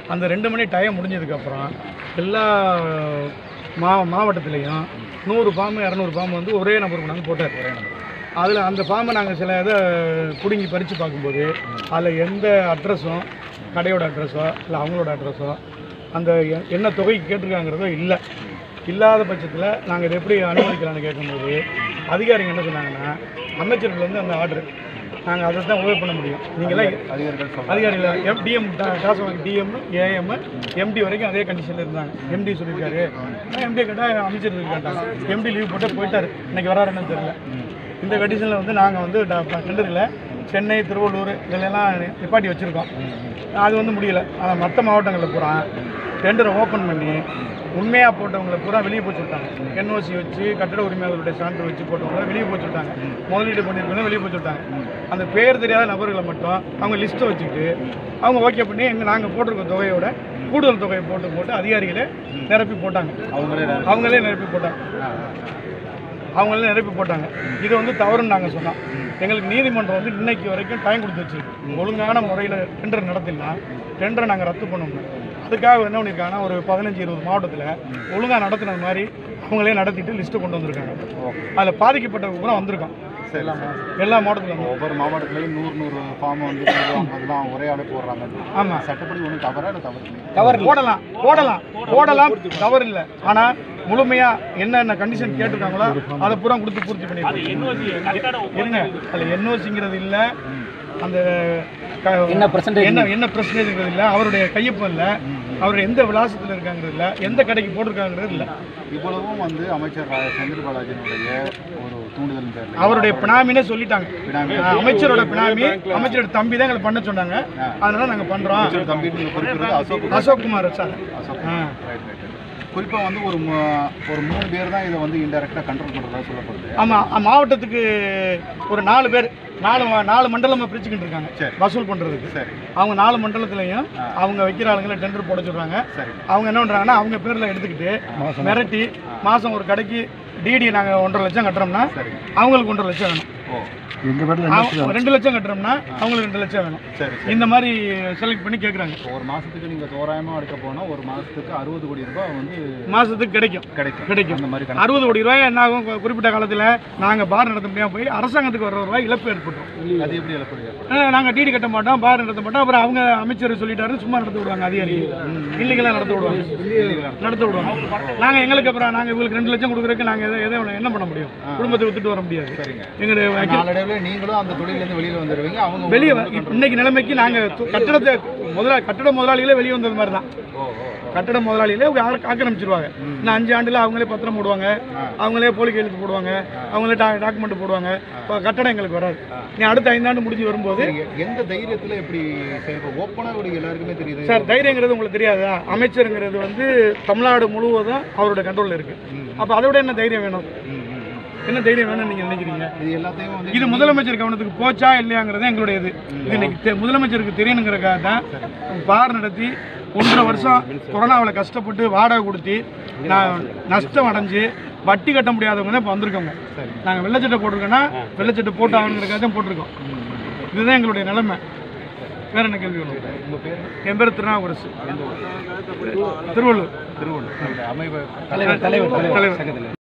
அந்த ரெண்டு மணி டைம் முடிஞ்சதுக்கப்புறம் எல்லா மா மாவட்டத்துலேயும் நூறு ஃபார்மு இரநூறு ஃபார்ம் வந்து ஒரே நம்பர் கொண்டாந்து போட்டார் அதில் அந்த ஃபார்மை நாங்கள் சில இதை பிடுங்கி பறித்து பார்க்கும்போது அதில் எந்த அட்ரஸும் கடையோட அட்ரஸோ இல்லை அவங்களோட அட்ரஸோ அந்த எ- என்ன தொகைக்கு கேட்டிருக்காங்கிறதோ இல்லை இல்லாத பட்சத்தில் நாங்கள் இதை எப்படி அனுமதிக்கலாம்னு கேட்கும்போது அதிகாரிங்க என்ன சொன்னாங்கன்னா அமைச்சர்கள்லேருந்து அந்த ஆர்டர் நாங்கள் அதை தான் உபயோக பண்ண முடியும் நீங்களாம் அதிகாரிகள் அதிகாரிகள் M DM TASMAC DM AM MD வரைக்கும் அதே கண்டிஷனில் இருந்தாங்க எம்டி சொல்லியிருக்காரு எம்டி கேட்டால் அமைச்சர் கேட்டாங்க எம்டி லீவ் போட்டு போயிட்டாரு இன்னைக்கு வராருன்னு தெரியல இந்த கண்டிஷனில் வந்து நாங்கள் வந்து டெண்டரில் சென்னை திருவள்ளூர் இதெல்லாம் நிப்பாட்டி வச்சுருக்கோம் அது வந்து முடியல ஆனால் மற்ற மாவட்டங்களில் பூரா டெண்டரை ஓப்பன் பண்ணி உண்மையாக போட்டவங்களை பூரா வெளியே போச்சு விட்டாங்க என்ஓசி வச்சு கட்டட உரிமையாளருடைய சான்று வச்சு போட்டவங்கள வெளியே போச்சு விட்டாங்க முதலீடு பண்ணியிருக்கவங்க வெளியே போச்சு விட்டாங்க அந்த பேர் தெரியாத நபர்களை மட்டும் அவங்க லிஸ்ட்டை வச்சுக்கிட்டு அவங்க ஓகே பண்ணி எங்கள் நாங்கள் போட்டிருக்க தொகையோட கூடுதல் தொகையை போட்டு போட்டு அதிகாரிகளே நிரப்பி போட்டாங்க அவங்களே அவங்களே நிரப்பி போட்டாங்க அவங்களே நிரப்பி போட்டாங்க இது வந்து தவறுன்னு நாங்கள் சொன்னோம் எங்களுக்கு நீதிமன்றம் வந்து இன்னைக்கு வரைக்கும் டைம் கொடுத்து வச்சிருக்கு ஒழுங்கான முறையில் டெண்டர் நடத்தினா டெண்டரை நாங்கள் ரத்து பண்ணணும் அதுக்காக என்ன பண்ணியிருக்காங்கன்னா ஒரு பதினஞ்சு இருபது மாவட்டத்தில் ஒழுங்காக நடத்துன மாதிரி அவங்களே நடத்திட்டு லிஸ்ட்டு கொண்டு வந்திருக்காங்க அதில் பாதிக்கப்பட்டவங்க பூரா வந்திருக்கோம் சரி எல்லா மாவட்டத்தில் ஒவ்வொரு மாவட்டத்துலையும் நூறு நூறு ஃபார்ம் வந்து நூறு ஐம்பதுலாம் ஒரே ஆளே போடுறாங்க ஆமாம் சட்டப்படி ஒன்றும் தவறா இல்லை தவறு இல்லையா? தவறு போடலாம் போடலாம் போடலாம் தவறு இல்லை ஆனால் முழுமையா என்னென்ன கண்டிஷன் கேட்டிருக்காங்களோ அதை பூரா கொடுத்து பூர்த்தி பண்ணி இருங்க அதில் என்ஓசிங்கிறது இல்லை அந்த க- என்ன percentage? என்ன என்ன பிரச்சனைங்கிறது இல்லை அவருடைய கையொப்பம் இல்லை அவர் எந்த விலாசத்தில் இருக்காங்கிறது இல்லை எந்த கடைக்கு போட்டிருக்காங்கிறது இல்லை இவ்வளவும் வந்து அமைச்சர் ரா- செந்தில் பாலாஜியினுடைய ஒரு தூண்டுதல் பேர்ல அவருடைய பினாமினே சொல்லிட்டாங்க பினாமி. அஹ் அமைச்சரோட பினாமி அமைச்சரோட தம்பி தான் எங்களை பண்ண சொன்னாங்க அதனால நாங்கள் பண்ணுறோம் தம்பி நீங்க குறிப்பிடுறது அசோக் அசோக் குமார் சார் அசோக் ஆ ரைட் ரைட் குறிப்பா வந்து ஒரு மு- ஒரு மூணு பேர் தான் இதை வந்து இன்டெரக்டா கண்ட்ரோல் பண்றதா சொல்லப்படுது ஆமாம் மாவட்டத்துக்கு ஒரு நாலு பேர் நாலு மா- நாலு மண்டலமாக பிரிச்சுக்கிட்டு இருக்காங்க சரி. வசூல் பண்ணுறதுக்கு சரி அவங்க நாலு மண்டலத்துலையும் அவங்க வைக்கிற ஆளுங்களை டெண்டர் போட சொல்கிறாங்க சரி அவங்க என்ன பண்ணுறாங்கன்னா அவங்க பேரில் எடுத்துக்கிட்டு மிரட்டி மாதம் ஒரு கடைக்கு டிடி நாங்கள் ஒன்றரை லட்சம் கட்டுறோம்னா சரி அவங்களுக்கு ஒன்றரை லட்சம் வேணும் ஓ எங்கள் பேட்டில் அவங்க ரெண்டு லட்சம் கட்டுறோம்னா அவங்களுக்கு ரெண்டு லட்சம் வேணும் சரி சரி இந்த மாதிரி செலக்ட் பண்ணி கேட்குறாங்க இப்போ ஒரு மாசத்துக்கு நீங்க தோராயமா எடுக்க போனா ஒரு மாசத்துக்கு அறுபது கோடி ரூபாய் வந்து மாதத்துக்கு கிடைக்கும் கிடைக்கும் கிடைக்கும் அந்த மாதிரி கணக்கு அறுபது கோடி ரூபாய் என்ன ஆகும் கு- குறிப்பிட்ட காலத்தில் நாங்கள் பார் நடத்த முடியாமல் போய் அரசாங்கத்துக்கு வர ரூபாய் இழப்பு ஏற்பட்டுரும் அது எப்படி இழப்பீடு ஏற்படும் நாங்கள் டிடி கட்ட மாட்டோம் பார் நடத்த மாட்டோம் அப்புறம் அவங்க அமைச்சர் சொல்லிட்டாரு சும்மா நடத்த விடுவாங்க அதிகாரி இல்லீகலாக நடத்த விடுவாங்க நடத்த விடுவாங்க நாங்கள் எங்களுக்கு அப்புறம் நாங்கள் இவங்களுக்கு ரெண்டு லட்சம் கொடுக்குறதுக்கு நாங்கள் எதை எதை என்ன பண்ண முடியும் குடும்பத்தை வித்துட்டு வர முடியாது சரிங்க எங்களுடைய வக்கீல் நாளடைவில் நீங்களும் அந்த தொழிலேருந்து வெளியில வந்துடுவீங்க அவங்க வெளியே இன்னைக்கு நிலைமைக்கு நாங்கள் கட்டடத்தை முதலா கட்டட முதலாளிகளே வெளியே வந்தது மாதிரி தான் ஓ ஓ கட்டட முதலாளிகளே அவங்க ஆக்க- ஆக்கிரமிச்சிருவாங்க இன்னும் அஞ்சு ஆண்டுல அவங்களே பத்திரம் போடுவாங்க அவங்களே போலி கையெழுத்து போடுவாங்க அவங்களே டா டாக்குமெண்ட் போடுவாங்க இப்போ கட்டடம் எங்களுக்கு வராது நீ அடுத்த ஐந்தாண்டு முடிஞ்சு வரும்போது நீங்க எந்த தைரியத்துல இப்படி செயல்பட ஓப்பனா இப்படி எல்லாருக்குமே தெரியுது சார் தைரியங்கிறது உங்களுக்கு தெரியாதா அமைச்சருங்கிறது வந்து தமிழ்நாடு முழுவதும் அவரோட கண்ட்ரோலில் இருக்கு அப்போ அதை விட என்ன தைரியம் வேணும் ம், ம், ம். என்ன தைரியம் வேணும்னு நீங்கள் நினைக்கிறீங்க இது எல்லாத்தையும் வந்து இது முதலமைச்சர் கவனத்துக்கு போச்சா இல்லையாங்கிறது எங்களுடைய இது இது இன்னைக்கு தெ- முதலமைச்சருக்கு தெரியணுங்கிறக்காக தான் பார் நடத்தி ஒன்றரை வருஷம் கொரோனாவில் கஷ்டப்பட்டு வாடகை கொடுத்து நான் நஷ்டம் அடைஞ்சு வட்டி கட்ட முடியாதவங்க தான் இப்போ வந்திருக்கோங்க நாங்கள் வெள்ளச்சட்டை போட்டிருக்கோன்னா வெள்ளச்சட்டை போட்டு ஆகணுங்கிறக்காக தான் போட்டிருக்கோம் இதுதான் எங்களுடைய நிலைமை வேற என்ன கேள்வி வேணும் உங்க பேர் என் பேர் திருநாவுக்கரசு திருவள்ளூர் திருவள்ளூர் அமைப்பு தலைவர் தலைவர் தலைவர்